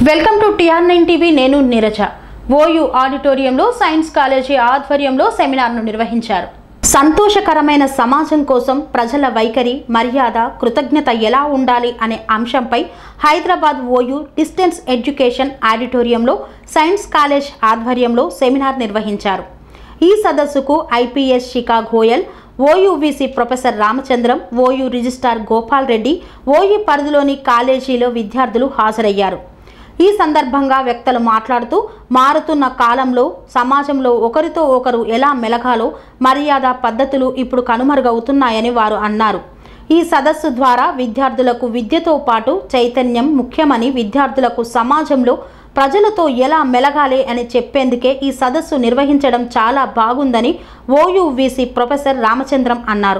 Welcome to TR nine TV నేను Neeraja OU ఆడిటోరియంలో science college ఆధ్వర్యంలో సెమినార్ను నిర్వహించారు సంతోషకరమైన సమాజం కోసం ప్రజల వైఖరి మర్యాద కృతజ్ఞత ఎలా ఉండాలి అనే అంశంపై హైదరాబాద్ ఓయూ డిస్టెన్స్ ఎడ్యుకేషన్ ఆడిటోరియంలో సైన్స్ కాలేజ్ ఆధ్వర్యంలో సెమినార్ నిర్వహించారు ఈ సదస్సుకు IPS Shikha Goyal OUVC professor Ramachandram OU registrar Gopal Reddy OU పరిధిలోని కాలేజీలో విద్యార్థులు హాజరయ్యారు ఈ సందర్భంగా వ్యక్తులు మాట్లాడుతూ మారుతున్న కాలంలో సమాజంలో ఒకరితో ఒకరు ఎలా మెలగాలో మర్యాద పద్ధతులు ఇప్పుడు కనుమరుగవుతున్నాయని వారు అన్నారు ఈ సదస్సు ద్వారా విద్యార్థులకు విద్యతో పాటు చైతన్యం ముఖ్యమని విద్యార్థులకు సమాజంలో ప్రజలతో ఎలా మెలగాలి అని చెప్పేందుకే ఈ సదస్సు నిర్వహించడం చాలా బాగుందని ఓయూవీసీ ప్రొఫెసర్ రామచంద్రం అన్నారు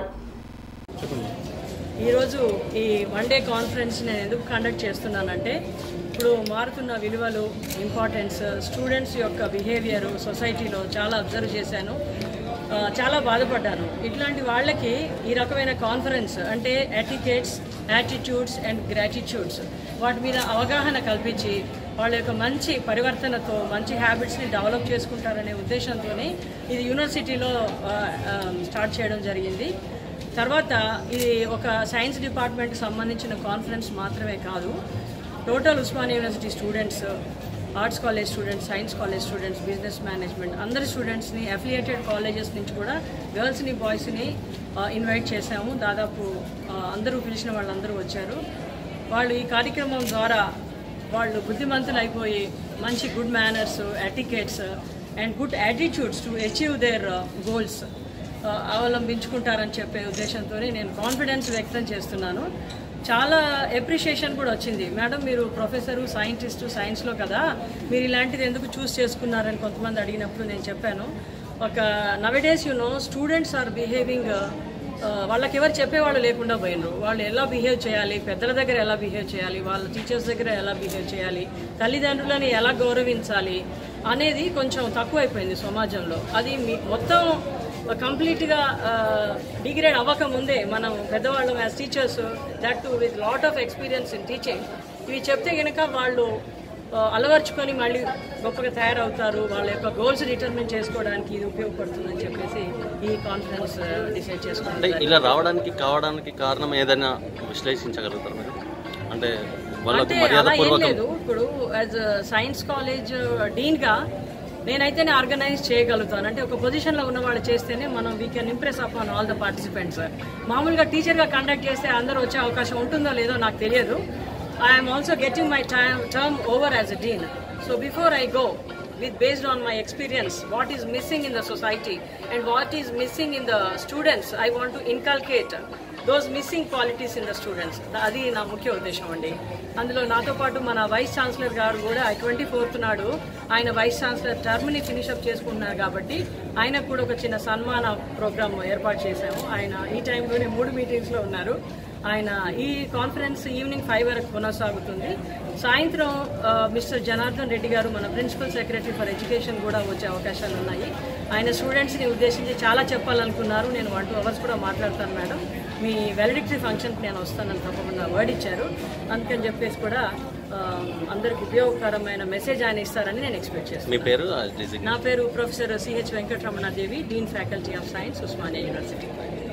ఈరోజు ఈ వన్ డే కాన్ఫరెన్స్ నేను ఎందుకు కండక్ట్ చేస్తున్నానంటే ఇప్పుడు మారుతున్న విలువలు ఇంపార్టెన్స్ స్టూడెంట్స్ యొక్క బిహేవియర్ సొసైటీలో చాలా అబ్జర్వ్ చేశాను ఆ, చాలా బాధపడ్డాను ఇట్లాంటి వాళ్ళకి ఈ రకమైన కాన్ఫరెన్స్ అంటే ఎటికేట్స్ యాటిట్యూడ్స్ అండ్ గ్రాటిట్యూడ్స్ వాటి మీద అవగాహన కల్పించి వాళ్ళ యొక్క మంచి పరివర్తనతో మంచి హ్యాబిట్స్ని డెవలప్ చేసుకుంటారనే ఉద్దేశంతోనే ఇది యూనివర్సిటీలో ఆ, ఆ, స్టార్ట్ చేయడం జరిగింది తర్వాత ఇది ఒక సైన్స్ డిపార్ట్మెంట్కి సంబంధించిన కాన్ఫరెన్స్ మాత్రమే కాదు total Osmania university students arts college students science college students business management అందరి స్టూడెంట్స్ని అఫిలియేటెడ్ కాలేజెస్ నుంచి కూడా గర్ల్స్ని బాయ్స్ని ఇన్వైట్ చేశాము దాదాపు ఆ, అందరూ పిలిచిన వాళ్ళందరూ వచ్చారు వాళ్ళు ఈ కార్యక్రమం ద్వారా వాళ్ళు బుద్ధిమంతులు అయిపోయి మంచి good manners etiquettes and good attitudes to achieve their goals అవలంబించుకుంటారని చెప్పే ఉద్దేశంతోనే నేను కాన్ఫిడెన్స్ వ్యక్తం చేస్తున్నాను చాలా ఎప్రిషియేషన్ కూడా వచ్చింది మేడం మీరు ప్రొఫెసరు సైంటిస్టు సైన్స్లో కదా మీరు ఇలాంటిది ఎందుకు చూస్ చేసుకున్నారని కొంతమంది అడిగినప్పుడు నేను చెప్పాను ఒక nowadays you know students are behaving వాళ్ళకి ఎవరు చెప్పేవాళ్ళు లేకుండా పోయినరు వాళ్ళు ఎలా బిహేవ్ చేయాలి పెద్దల దగ్గర ఎలా బిహేవ్ చేయాలి వాళ్ళ టీచర్స్ దగ్గర ఎలా బిహేవ్ చేయాలి తల్లిదండ్రులని ఎలా గౌరవించాలి అనేది కొంచెం తక్కువైపోయింది సమాజంలో అది మీ మొత్తం కంప్లీట్గా డిగ్రేడ్ అవ్వకముందే మనం పెద్దవాళ్ళం as teachers that to with lot of experience in teaching ఇవి చెప్తే కనుక వాళ్ళు ఆ, అలవర్చుకొని మళ్ళీ గొప్పగా తయారవుతారు వాళ్ళ యొక్క గోల్స్ డిటర్మిన్ చేసుకోవడానికి ఇది ఉపయోగపడుతుందని చెప్పేసి ఈ కాన్ఫరెన్స్ డిసైడ్ అంటే చేసుకుంటారు ఇలా రావడానికి కావడానికి కారణం ఏదైనా విశ్లేషించగలుగుతారు మీరు అంటే వాళ్ళకు అంటే మర్యాద అలా ఏం పూర్వకం లేదు ఇప్పుడు యాజ్ సైన్స్ కాలేజ్ డీన్ గా నేనైతేనే ఆర్గనైజ్ చేయగలుగుతాను అంటే ఒక పొజిషన్ లో ఉన్న వాళ్ళు చేస్తేనే మనం we can impress upon all the participants మామూలుగా టీచర్ గా కండక్ట్ చేస్తే అందరూ వచ్చే అవకాశం ఉంటుందో లేదో నాకు తెలియదు I'm also getting my time term over as a dean so before I go with based on my experience what is missing in the society and what is missing in the students i want to inculcate those missing qualities in the students అది నా ముఖ్య ఉద్దేశం అండి అందులో నాతో పాటు మన vice chancellor గారు కూడా ట్వంటీ ఫోర్త్ నాడు ఆయన వైస్ ఛాన్సలర్ టర్మ్ని ఫినిష్ అప్ చేసుకుంటున్నారు కాబట్టి ఆయనకు కూడా ఒక చిన్న సన్మాన ప్రోగ్రామ్ ఏర్పాటు చేశాము ఆయన ఈ టైంలోనే మూడు మీటింగ్స్లో ఉన్నారు ఆయన ఈ కాన్ఫరెన్స్ ఈవినింగ్ ఫైవ్ వరకు కొనసాగుతుంది సాయంత్రం ఆ, మిస్టర్ జనార్దన్ రెడ్డి గారు మన ప్రిన్సిపల్ సెక్రటరీ ఫర్ ఎడ్యుకేషన్ కూడా వచ్చే అవకాశాలు ఉన్నాయి ఆయన స్టూడెంట్స్ని ఉద్దేశించి చాలా చెప్పాలనుకున్నారు నేను వన్ టూ అవర్స్ కూడా మాట్లాడతాను మేడం మీ వెలిడిక్టరీ ఫంక్షన్కి నేను వస్తానని తప్పకుండా వర్డ్ ఇచ్చారు అందుకని చెప్పేసి కూడా ఆ, అందరికి ఉపయోగకరమైన మెసేజ్ ఆయన ఇస్తారని నేను ఎక్స్పెక్ట్ చేస్తాను మీ పేరు ఆ డిజిగ్నేషన్. నా పేరు professor CH Venkataramana Devi dean faculty of science Osmania university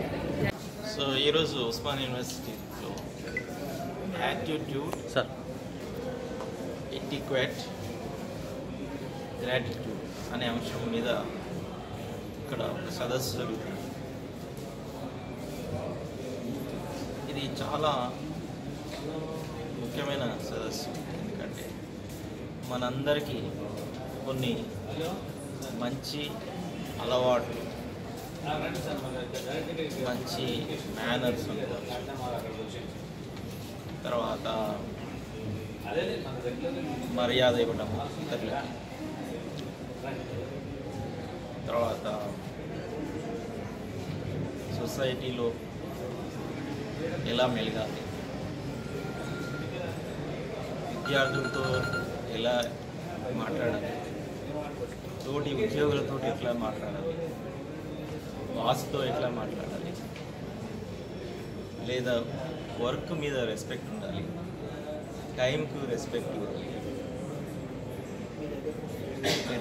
so ఈరోజు ఉస్మాన్ యూనివర్సిటీలో యాటిట్యూడ్ సార్ ఎటిక్వేట్ గ్రాటిట్యూడ్ అనే అంశం మీద ఇక్కడ ఒక సదస్సు జరుగుతుంది ఇది చాలా ముఖ్యమైన సదస్సు ఎందుకంటే మనందరికీ కొన్ని మంచి అలవాట్లు మంచి మేనర్స్ అనుకోవచ్చు తర్వాత మర్యాద ఇవ్వడం ఇతరులకి తర్వాత సొసైటీలో ఎలా మెలగాలి విద్యార్థులతో ఎలా మాట్లాడాలి తోటి ఉద్యోగులతో ఎట్లా మాట్లాడాలి బాస్తో ఎట్లా మాట్లాడాలి లేదా వర్క్ మీద రెస్పెక్ట్ ఉండాలి టైంకు రెస్పెక్ట్ ఇవ్వాలి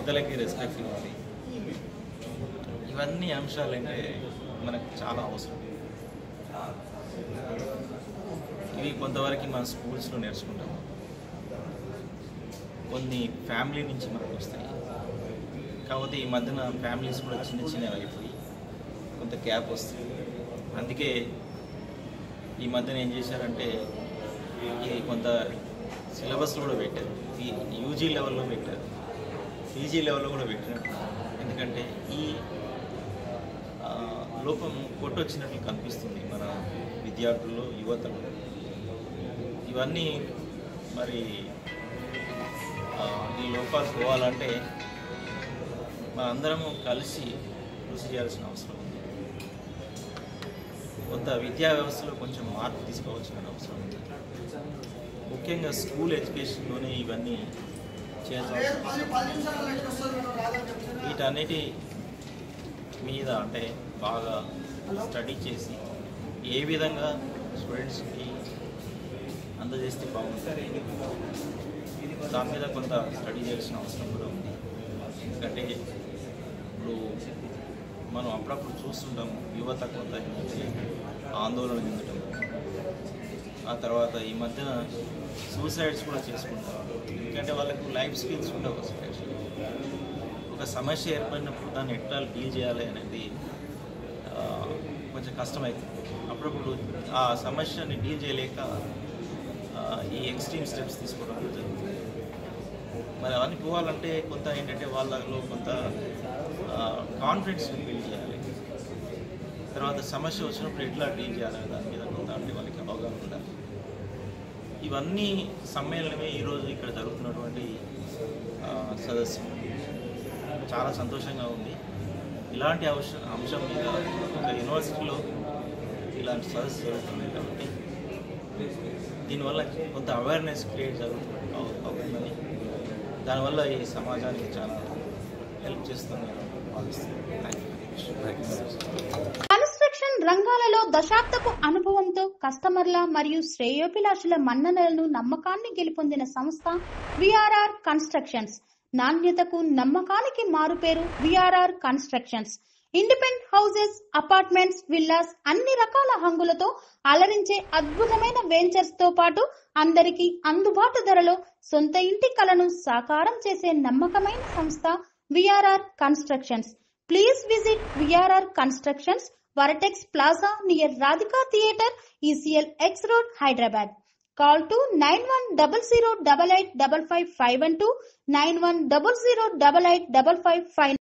పెద్దలకి రెస్పెక్ట్ ఇవ్వాలి ఇవన్నీ అంశాలు అంటే మనకు చాలా అవసరం ఇవి కొంతవరకు మన స్కూల్స్లో నేర్చుకుంటాం కొన్ని ఫ్యామిలీ నుంచి మనకు వస్తాయి కాకపోతే ఈ మధ్యన ఫ్యామిలీస్ కూడా చిన్న చిన్నవి అయిపోయి కొంత గ్యాప్ వస్తుంది అందుకే ఈ మధ్యన ఏం చేశారంటే ఈ కొంత సిలబస్లో కూడా పెట్టారు ఈ యూజీ లెవెల్లో పెట్టారు పీజీ లెవెల్లో కూడా పెట్టారు ఎందుకంటే ఈ ఆ, లోపం కొట్టొచ్చినట్లు కనిపిస్తుంది మన విద్యార్థుల్లో యువతలో ఇవన్నీ మరి ఆ, ఈ లోపాలు పోవాలంటే మనందరము కలిసి కృషి చేయాల్సిన అవసరం ఉంది కొంత విద్యా వ్యవస్థలో కొంచెం మార్పు తీసుకోవాల్సిన అవసరం ఉంది ముఖ్యంగా స్కూల్ ఎడ్యుకేషన్లోనే ఇవన్నీ చేయాల్సిన అవసరం ఉంది. వీటన్నిటి మీద అంటే బాగా స్టడీ చేసి ఏ విధంగా స్టూడెంట్స్కి అందజేస్తే బాగుంటుంది దాని మీద కొంత స్టడీ చేయాల్సిన అవసరం కూడా ఉంది ఎందుకంటే ఇప్పుడు మనం అప్పుడప్పుడు చూస్తుంటాము యువత కొంత ఏంటంటే ఆందోళన చెందటం ఆ తర్వాత ఈ మధ్యన సూసైడ్స్ కూడా చేసుకుంటారు ఎందుకంటే వాళ్ళకు లైఫ్ స్కిల్స్ ఉండవు అసలు actually. ఒక సమస్య ఏర్పడినప్పుడు దాన్ని ఎట్లా డీల్ చేయాలి అనేది ఆ, కొంచెం కష్టమవుతుంది అప్పుడప్పుడు ఆ సమస్యని డీల్ చేయలేక ఆ, ఈ ఎక్స్ట్రీమ్ స్టెప్స్ తీసుకోవడం కూడా జరుగుతుంది మరి అవన్నీ పోవాలంటే కొంత ఏంటంటే వాళ్ళలో కొంత కాన్ఫిడెన్స్ బిల్డ్ చేయాలి తర్వాత సమస్య వచ్చినప్పుడు ఎట్లా డీల్ చేయాలనే దాని మీద కొంత అంటే వాళ్ళకి అవగాహన ఉండాలి ఇవన్నీ సమ్మేళనమే ఈరోజు ఇక్కడ జరుగుతున్నటువంటి ఆ, సదస్సు చాలా సంతోషంగా ఉంది ఇలాంటి అంశ అంశం మీద ఒక యూనివర్సిటీలో ఇలాంటి సదస్సు జరుగుతుంది కాబట్టి దీనివల్ల కొంత అవేర్నెస్ క్రియేట్ జరుగుతుంది అవు- అవుతుందని దానివల్ల ఈ సమాజానికి చాలా హెల్ప్ చేస్తుందని భావిస్తున్నాను థ్యాంక్ యూ కన్స్ట్రక్షన్ రంగాలలో దశాబ్దపు అనుభవంతో కస్టమర్ల మరియు శ్రేయోభిలాషుల మన్ననలను నమ్మకాన్ని గెలుపొందిన సంస్థ విఆర్ఆర్ కన్స్ట్రక్షన్స్ నాణ్యతకు నమ్మకానికి మారుపేరు VRR constructions independent houses apartments villas అన్ని రకాల హంగులతో అలరించే అద్భుతమైన వెంచర్స్ తో పాటు అందరికీ అందుబాటు ధరలో సొంత ఇంటి కలను సాకారం చేసే నమ్మకమైన సంస్థ VRR constructions please visit VRR constructions Vertex plaza near Radhika theatre ECL X road Hyderabad call two nine one double zero double eight double five five one two nine one double zero double eight double five five